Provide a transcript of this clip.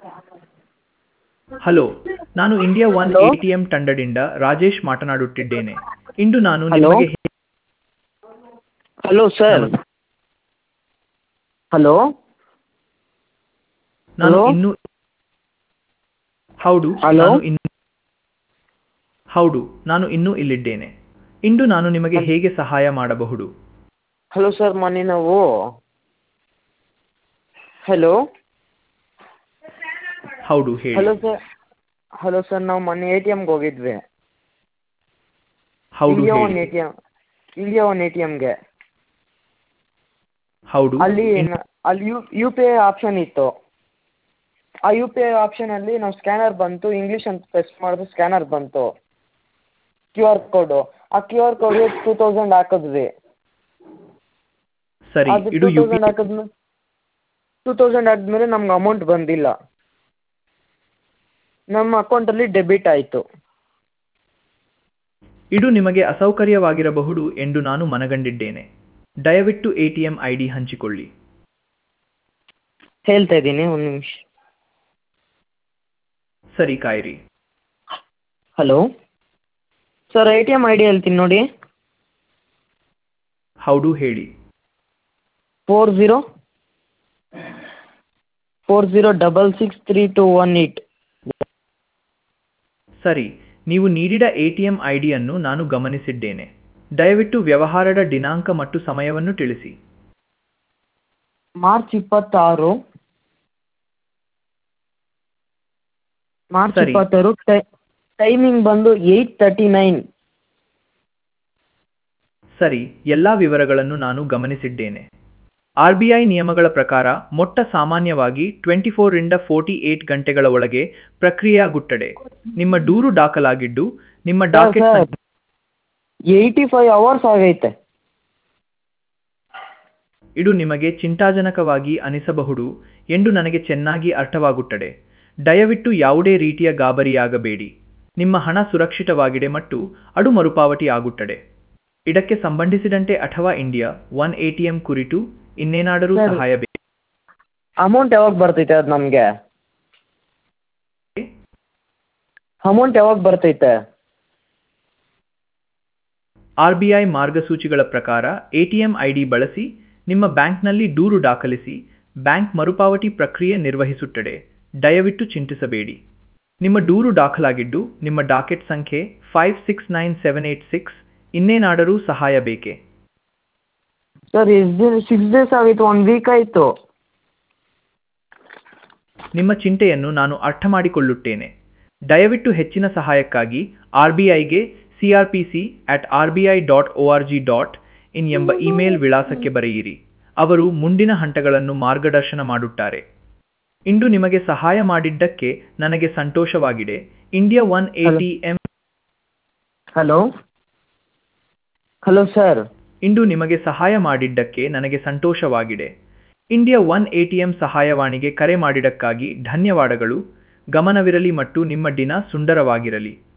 Hello ನಾನು India one Hello? ATM ತಂಡದಿಂದ ರಾಜೇಶ್ ಮಾತನಾಡುತ್ತಿದ್ದೇನೆ ಇಂದು ನಾನು Hello? ನಿಮಗೆ ಹೇ- ಹಲೋ ಸರ್ ಹಲೋ ನಾನು Hello? ಇನ್ನು ಹೌದು Hello? ನಾನು ಇನ್ನು ಹೌದು ನಾನು ಇನ್ನೂ ಇಲ್ಲಿದ್ದೇನೆ ಇಂದು ನಾನು ನಿಮಗೆ ಹೇಗೆ ಸಹಾಯ ಮಾಡಬಹುದು ಹಲೋ ಸರ್ ಮೊನ್ನೆ ನಾವು ಹಲೋ ಹೌದು ಹೇಳಿ ಹಲೋ ಸರ್ ಹಲೋ ಸರ್ ನಾವು ಮೊನ್ನೆ ಎ ಟಿ ಎಮ್ಗೆ ಹೋಗಿದ್ವಿ ಹೌದು ಇಂಡಿಯಾ ಒನ್ ಹೇಳಿ A T M India one A T ಎಮ್ಗೆ ಹೌದು ಅಲ್ಲಿ ಇನ್- ನ- ಅಲ್ಲಿ U U P I option ಇತ್ತು ಆ ಯು ಪಿ ಐ ಆಪ್ಷನಲ್ಲಿ ನಾವು ಸ್ಕ್ಯಾನರ್ ಬಂತು ಇಂಗ್ಲೀಷ್ ಅಂತ ಪ್ರೆಸ್ ಮಾಡಿದ್ರೆ ಸ್ಕ್ಯಾನರ್ ಬಂತು ಕ್ಯೂ ಆರ್ ಕೋಡು ಆ ಕ್ಯೂ ಆರ್ ಕೋಡ್ಗೆ ಟೂ ತೌಸಂಡ್ ಹಾಕಿದ್ವಿ ಸರಿ ಅದು ಇದು ಟೂ ಯು ಪಿ ತೌಸಂಡ್ ಹಾಕಿದ್ಮೇಲೆ ಟೂ ತೌಸಂಡ್ ಆದಮೇಲೆ ನಮ್ಗೆ ಅಮೌಂಟ್ ಬಂದಿಲ್ಲ ನಮ್ಮ ಅಕೌಂಟಲ್ಲಿ ಡೆಬಿಟ್ ಆಯಿತು ಇದು ನಿಮಗೆ ಅಸೌಕರ್ಯವಾಗಿರಬಹುದು ಎಂದು ನಾನು ಮನಗಂಡಿದ್ದೇನೆ ದಯವಿಟ್ಟು ಎಟಿಎಂ ಐ ಡಿ ಹಂಚಿಕೊಳ್ಳಿ ಹೇಳ್ತಾ ಇದ್ದೀನಿ ಒಂದು ನಿಮಿಷ ಸರಿ ಕಾಯಿರಿ hello sir A T M I D ಹೇಳ್ತೀನಿ ನೋಡಿ ಹೌದು ಹೇಳಿ four zero four zero double six three two one eight ಸರಿ ನೀವು ನೀಡಿದ ಎಟಿಎಂ ಐ ಡಿಯನ್ನು ನಾನು ಗಮನಿಸಿದ್ದೇನೆ ದಯವಿಟ್ಟು ವ್ಯವಹಾರದ ದಿನಾಂಕ ಮತ್ತು ಸಮಯವನ್ನು ತಿಳಿಸಿ ಮಾರ್ಚ್ ಇಪ್ಪತ್ತಾರು ಮಾರ್ಚ್ ಸರಿ. ಇಪ್ಪತ್ತಾರು ಟೈಮಿಂಗ್ ಬಂದು ಏಯ್ಟ್ ತರ್ಟಿ ನೈನ್ ಸರಿ ಎಲ್ಲ ವಿವರಗಳನ್ನು ನಾನು ಗಮನಿಸಿದ್ದೇನೆ ಆರ್ ಬಿ ಐ ನಿಯಮಗಳ ಪ್ರಕಾರ ಮೊಟ್ಟ ಸಾಮಾನ್ಯವಾಗಿ ಟ್ವೆಂಟಿ ಫೋರಿಂದ ಫೋರ್ಟಿ ಏಟ್ ಗಂಟೆಗಳ ಒಳಗೆ ಪ್ರಕ್ರಿಯೆಯಾಗುತ್ತದೆ ನಿಮ್ಮ ದೂರು ದಾಖಲಾಗಿದ್ದು ನಿಮ್ಮ ಡಾಕೆಟ್ ಸರ್ ಸಂಖ್ಯೆ ಏಯ್ಟಿ ಫೈವ್ ಅವರ್ಸ್ ಆಗೈತೆ ಇದು ನಿಮಗೆ ಚಿಂತಾಜನಕವಾಗಿ ಅನಿಸಬಹುದು ಎಂದು ನನಗೆ ಚೆನ್ನಾಗಿ ಅರ್ಥವಾಗುತ್ತದೆ ದಯವಿಟ್ಟು ಯಾವುದೇ ರೀತಿಯ ಗಾಬರಿಯಾಗಬೇಡಿ ನಿಮ್ಮ ಹಣ ಸುರಕ್ಷಿತವಾಗಿದೆ ಮತ್ತು ಅದು ಮರುಪಾವತಿ ಆಗುತ್ತದೆ ಇದಕ್ಕೆ ಸಂಬಂಧಿಸಿದಂತೆ ಅಥವಾ ಇಂಡಿಯಾ ಒನ್ ಎಟಿಎಂ ಕುರಿತು ಇನ್ನೇನಾದರೂ ಸರಿ. ಸಹಾಯ ಬೇಕು ಅಮೌಂಟ್ ಯಾವಾಗ ಬರ್ತೈತೆ ಅದು ನಮಗೆ ಅಮೌಂಟ್ ಯಾವಾಗ ಬರ್ತೈತೆ ಆರ್ ಬಿ ಐ ಮಾರ್ಗಸೂಚಿಗಳ ಪ್ರಕಾರ ಎಟಿಎಂ ಐಡಿ ಬಳಸಿ ನಿಮ್ಮ ಬ್ಯಾಂಕ್ನಲ್ಲಿ ದೂರು ದಾಖಲಿಸಿ ಬ್ಯಾಂಕ್ ಮರುಪಾವತಿ ಪ್ರಕ್ರಿಯೆ ನಿರ್ವಹಿಸುತ್ತದೆ ದಯವಿಟ್ಟು ಚಿಂತಿಸಬೇಡಿ ನಿಮ್ಮ ದೂರು ದಾಖಲಾಗಿದ್ದು ನಿಮ್ಮ ಡಾಕೆಟ್ ಸಂಖ್ಯೆ five six nine seven eight six ಇನ್ನೇನಾದರೂ ಸಹಾಯ ಬೇಕೇ ಸರ್ ಎಷ್ಟು ದಿನ ಸಿಕ್ಸ್ ಡೇಸ್ ಆಗಿತ್ತು ಒನ್ ವೀಕ್ ಆಯಿತು ನಿಮ್ಮ ಚಿಂತೆಯನ್ನು ನಾನು ಅರ್ಥ ಮಾಡಿಕೊಳ್ಳುತ್ತೇನೆ ದಯವಿಟ್ಟು ಹೆಚ್ಚಿನ ಸಹಾಯಕ್ಕಾಗಿ ಆರ್ ಬಿ ಐಗೆ C R P C at R B I dot O R G dot in ಎಂಬ ಇಮೇಲ್ ವಿಳಾಸಕ್ಕೆ ಬರೆಯಿರಿ ಅವರು ಮುಂದಿನ ಹಂತಗಳನ್ನು ಮಾರ್ಗದರ್ಶನ ಮಾಡುತ್ತಾರೆ ಇಂದು ನಿಮಗೆ ಸಹಾಯ ಮಾಡಿದ್ದಕ್ಕೆ ನನಗೆ ಸಂತೋಷವಾಗಿದೆ India one A T M hello hello sir ಇಂದು ನಿಮಗೆ ಸಹಾಯ ಮಾಡಿದ್ದಕ್ಕೆ ನನಗೆ ಸಂತೋಷವಾಗಿದೆ ಇಂಡಿಯಾ ಒನ್ ಎಟಿಎಂ ಸಹಾಯವಾಣಿಗೆ ಕರೆ ಮಾಡಿದ್ದಕ್ಕಾಗಿ ಧನ್ಯವಾದಗಳು ಗಮನವಿರಲಿ ಮತ್ತು ನಿಮ್ಮ ದಿನ ಸುಂದರವಾಗಿರಲಿ